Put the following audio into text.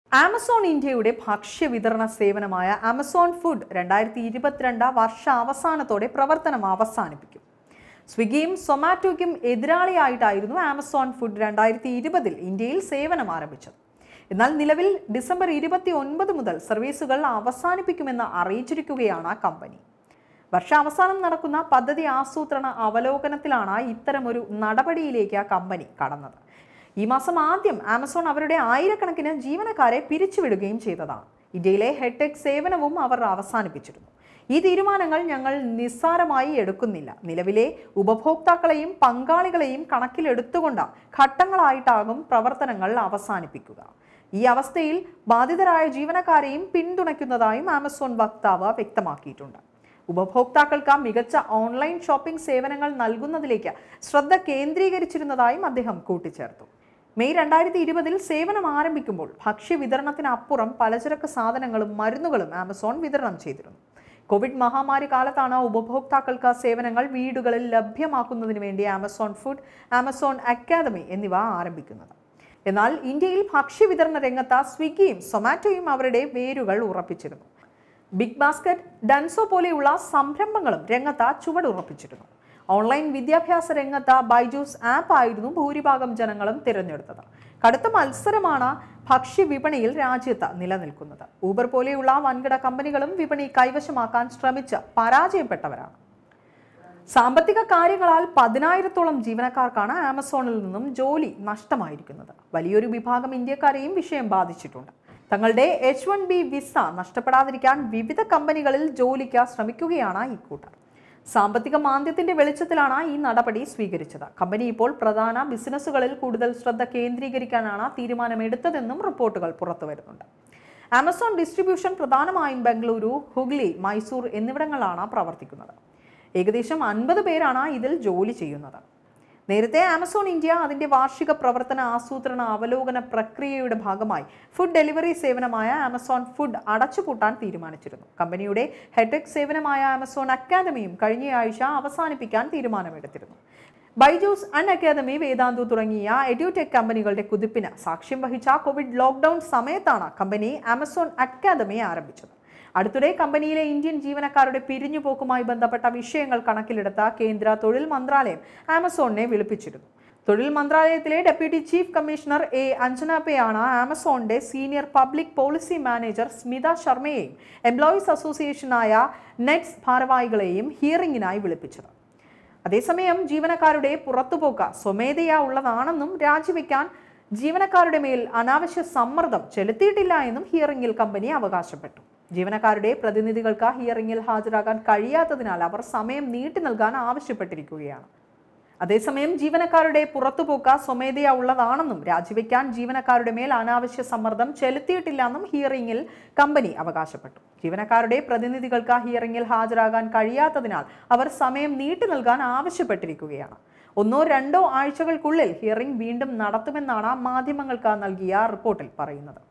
Amazon ഇന്ത്യയുടെ ഭക്ഷ്യ വിതരണ സേവനമായ ആമസോൺ ഫുഡ് രണ്ടായിരത്തി ഇരുപത്തിരണ്ട് വർഷാവസാനത്തോടെ പ്രവർത്തനം അവസാനിപ്പിക്കും സ്വിഗ്ഗിയും സൊമാറ്റോയ്ക്കും എതിരാളിയായിട്ടായിരുന്നു ആമസോൺ ഫുഡ് രണ്ടായിരത്തി ഇരുപതിൽ ഇന്ത്യയിൽ സേവനം ആരംഭിച്ചത് എന്നാൽ നിലവിൽ ഡിസംബർ ഇരുപത്തി ഒൻപത് മുതൽ സർവീസുകൾ അവസാനിപ്പിക്കുമെന്ന് അറിയിച്ചിരിക്കുകയാണ് കമ്പനി വർഷാവസാനം നടക്കുന്ന പദ്ധതി ആസൂത്രണ അവലോകനത്തിലാണ് ഇത്തരമൊരു നടപടിയിലേക്ക് കമ്പനി കടന്നത് ഈ മാസം ആദ്യം ആമസോൺ അവരുടെ ആയിരക്കണക്കിന് ജീവനക്കാരെ പിരിച്ചുവിടുകയും ചെയ്തതാണ് ഇന്ത്യയിലെ ഹെഡ്ടെക് സേവനവും അവർ അവസാനിപ്പിച്ചിരുന്നു ഈ തീരുമാനങ്ങൾ ഞങ്ങൾ നിസ്സാരമായി എടുക്കുന്നില്ല നിലവിലെ ഉപഭോക്താക്കളെയും പങ്കാളികളെയും കണക്കിലെടുത്തുകൊണ്ട് ഘട്ടങ്ങളായിട്ടാകും പ്രവർത്തനങ്ങൾ അവസാനിപ്പിക്കുക ഈ അവസ്ഥയിൽ ബാധിതരായ ജീവനക്കാരെയും പിന്തുണയ്ക്കുന്നതായും ആമസോൺ വക്താവ് വ്യക്തമാക്കിയിട്ടുണ്ട് ഉപഭോക്താക്കൾക്ക് മികച്ച ഓൺലൈൻ ഷോപ്പിംഗ് സേവനങ്ങൾ നൽകുന്നതിലേക്ക് ശ്രദ്ധ കേന്ദ്രീകരിച്ചിരുന്നതായും അദ്ദേഹം കൂട്ടിച്ചേർത്തു മെയ് രണ്ടായിരത്തി ഇരുപതിൽ സേവനം ആരംഭിക്കുമ്പോൾ ഭക്ഷ്യ വിതരണത്തിനപ്പുറം പലചരക്ക് സാധനങ്ങളും മരുന്നുകളും ആമസോൺ വിതരണം ചെയ്തിരുന്നു കോവിഡ് മഹാമാരി കാലത്താണ് ഉപഭോക്താക്കൾക്ക് സേവനങ്ങൾ വീടുകളിൽ ലഭ്യമാക്കുന്നതിന് വേണ്ടി ആമസോൺ ഫുഡ് ആമസോൺ അക്കാദമി എന്നിവ ആരംഭിക്കുന്നത് എന്നാൽ ഇന്ത്യയിൽ ഭക്ഷ്യ വിതരണ രംഗത്ത് സ്വിഗ്ഗിയും സൊമാറ്റോയും അവരുടെ വേരുകൾ ഉറപ്പിച്ചിരുന്നു ബിഗ് ബാസ്ക്കറ്റ് ഡൻസോ പോലെയുള്ള സംരംഭങ്ങളും രംഗത്ത് ചുവടുറപ്പിച്ചിരുന്നു ഓൺലൈൻ വിദ്യാഭ്യാസ രംഗത്ത് ബൈജൂസ് ആപ്പ് ആയിരുന്നു ഭൂരിഭാഗം ജനങ്ങളും തിരഞ്ഞെടുത്തത് കടുത്ത മത്സരമാണ് ഭക്ഷ്യ വിപണിയിൽ രാജ്യത്ത് നിലനിൽക്കുന്നത് ഊബർ പോലെയുള്ള വൻകിട കമ്പനികളും വിപണി കൈവശമാക്കാൻ ശ്രമിച്ച് പരാജയപ്പെട്ടവരാണ് സാമ്പത്തിക കാര്യങ്ങളാൽ പതിനായിരത്തോളം ജീവനക്കാർക്കാണ് ആമസോണിൽ നിന്നും ജോലി നഷ്ടമായിരിക്കുന്നത് വലിയൊരു വിഭാഗം ഇന്ത്യക്കാരെയും വിഷയം ബാധിച്ചിട്ടുണ്ട് തങ്ങളുടെ എച്ച് വൺ ബി വിസ നഷ്ടപ്പെടാതിരിക്കാൻ വിവിധ കമ്പനികളിൽ ജോലിക്ക് ശ്രമിക്കുകയാണ് ഇക്കൂട്ടർ സാമ്പത്തിക മാന്ദ്യത്തിന്റെ വെളിച്ചത്തിലാണ് ഈ നടപടി സ്വീകരിച്ചത് കമ്പനി ഇപ്പോൾ പ്രധാന ബിസിനസ്സുകളിൽ കൂടുതൽ ശ്രദ്ധ കേന്ദ്രീകരിക്കാനാണ് തീരുമാനമെടുത്തതെന്നും റിപ്പോർട്ടുകൾ പുറത്തുവരുന്നുണ്ട് ആമസോൺ ഡിസ്ട്രിബ്യൂഷൻ പ്രധാനമായും ബംഗളൂരു ഹുഗ്ലി മൈസൂർ എന്നിവിടങ്ങളിലാണ് പ്രവർത്തിക്കുന്നത് ഏകദേശം അൻപത് പേരാണ് ഇതിൽ ജോലി ചെയ്യുന്നത് നേരത്തെ ആമസോൺ ഇന്ത്യ അതിന്റെ വാർഷിക പ്രവർത്തന ആസൂത്രണ അവലോകന പ്രക്രിയയുടെ ഭാഗമായി ഫുഡ് ഡെലിവറി സേവനമായ ആമസോൺ ഫുഡ് അടച്ചുപൂട്ടാൻ തീരുമാനിച്ചിരുന്നു കമ്പനിയുടെ ഹെഡെക് സേവനമായ ആമസോൺ അക്കാദമിയും കഴിഞ്ഞയാഴ്ച അവസാനിപ്പിക്കാൻ തീരുമാനമെടുത്തിരുന്നു ബൈജൂസ് അൺ അക്കാദമി വേദാന്തു തുടങ്ങിയ എഡ്യൂടെക് കമ്പനികളുടെ കുതിപ്പിന് സാക്ഷ്യം വഹിച്ച കോവിഡ് ലോക്ക്ഡൌൺ സമയത്താണ് കമ്പനി ആമസോൺ അക്കാദമി ആരംഭിച്ചത് അടുത്തിടെ കമ്പനിയിലെ ഇന്ത്യൻ ജീവനക്കാരുടെ പിരിഞ്ഞുപോക്കുമായി ബന്ധപ്പെട്ട വിഷയങ്ങൾ കണക്കിലെടുത്ത കേന്ദ്ര തൊഴിൽ മന്ത്രാലയം ആമസോണിനെ വിളിപ്പിച്ചിരുന്നു തൊഴിൽ മന്ത്രാലയത്തിലെ ഡെപ്യൂട്ടി ചീഫ് കമ്മീഷണർ എ അഞ്ജനാപ്പയാണ് ആമസോണിന്റെ senior public policy manager Smitha ശർമ്മയെയും എംപ്ലോയീസ് അസോസിയേഷനായ നെറ്റ്സ് ഭാരവാഹികളെയും ഹിയറിംഗിനായി വിളിപ്പിച്ചത് അതേസമയം ജീവനക്കാരുടെ പുറത്തുപോക്ക് സ്വമേധയാ ഉള്ളതാണെന്നും രാജിവെക്കാൻ ജീവനക്കാരുടെ മേൽ അനാവശ്യ സമ്മർദ്ദം ചെലുത്തിയിട്ടില്ല എന്നും ഹിയറിംഗിൽ കമ്പനി അവകാശപ്പെട്ടു ജീവനക്കാരുടെ പ്രതിനിധികൾക്ക് ഹിയറിംഗിൽ ഹാജരാകാൻ കഴിയാത്തതിനാൽ അവർ സമയം നീട്ടി നൽകാൻ ആവശ്യപ്പെട്ടിരിക്കുകയാണ് അതേസമയം ജീവനക്കാരുടെ പുറത്തുപോക്ക് സ്വമേധയാ ഉള്ളതാണെന്നും രാജിവെക്കാൻ ജീവനക്കാരുടെ മേൽ അനാവശ്യ സമ്മർദ്ദം ചെലുത്തിയിട്ടില്ലെന്നും ഹിയറിംഗിൽ കമ്പനി അവകാശപ്പെട്ടു ജീവനക്കാരുടെ പ്രതിനിധികൾക്ക് ഹിയറിംഗിൽ ഹാജരാകാൻ കഴിയാത്തതിനാൽ അവർ സമയം നീട്ടി നൽകാൻ ആവശ്യപ്പെട്ടിരിക്കുകയാണ് ഒന്നോ രണ്ടോ ആഴ്ചകൾക്കുള്ളിൽ ഹിയറിംഗ് വീണ്ടും നടത്തുമെന്നാണ് മാധ്യമങ്ങൾക്ക് നൽകിയ റിപ്പോർട്ടിൽ പറയുന്നത്